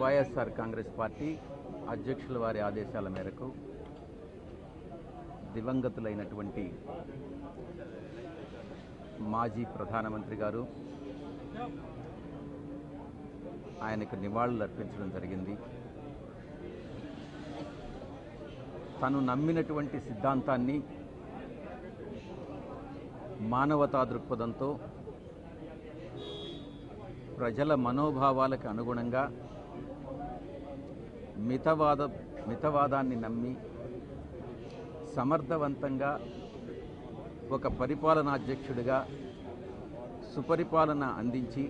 YSR Congress party అధ్యక్షుల వారి ఆదేశాల మేరకు దివంగతులైనటువంటి మాజీ ప్రధానమంత్రి గారు ఆయనకు నివాళులు అర్పించడం జరిగింది తను నమ్మినటువంటి సిద్ధాంతాన్ని మానవతా దృక్పథంతో ప్రజల మనోభావాలకు అనుగుణంగా మితవాద మితవాదాన్ని నమ్మి సమర్థవంతంగా ఒక పరిపాలనాధ్యక్షుడిగా సుపరిపాలన అందించి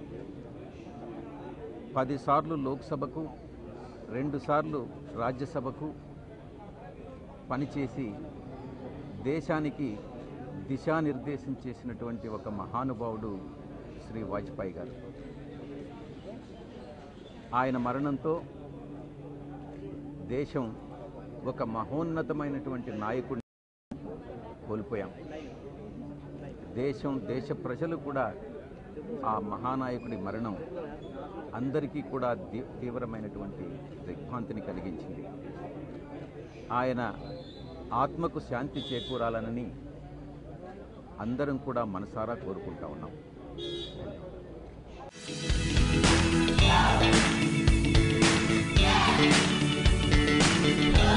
పదిసార్లు లోక్సభకు రెండుసార్లు రాజ్యసభకు పనిచేసి దేశానికి దిశానిర్దేశం చేసినటువంటి ఒక మహానుభావుడు శ్రీ వాజ్పేయి గారు ఆయన మరణంతో దేశం ఒక మహోన్నతమైనటువంటి నాయకుడిని కోల్పోయాం దేశం దేశ ప్రజలు కూడా ఆ మహానాయకుడి మరణం అందరికీ కూడా తీ- తీవ్రమైనటువంటి దిగ్భ్రాంతిని కలిగించింది ఆయన ఆత్మకు శాంతి చేకూరాలనని అందరం కూడా మనసారా కోరుకుంటా ఉన్నాం ఆ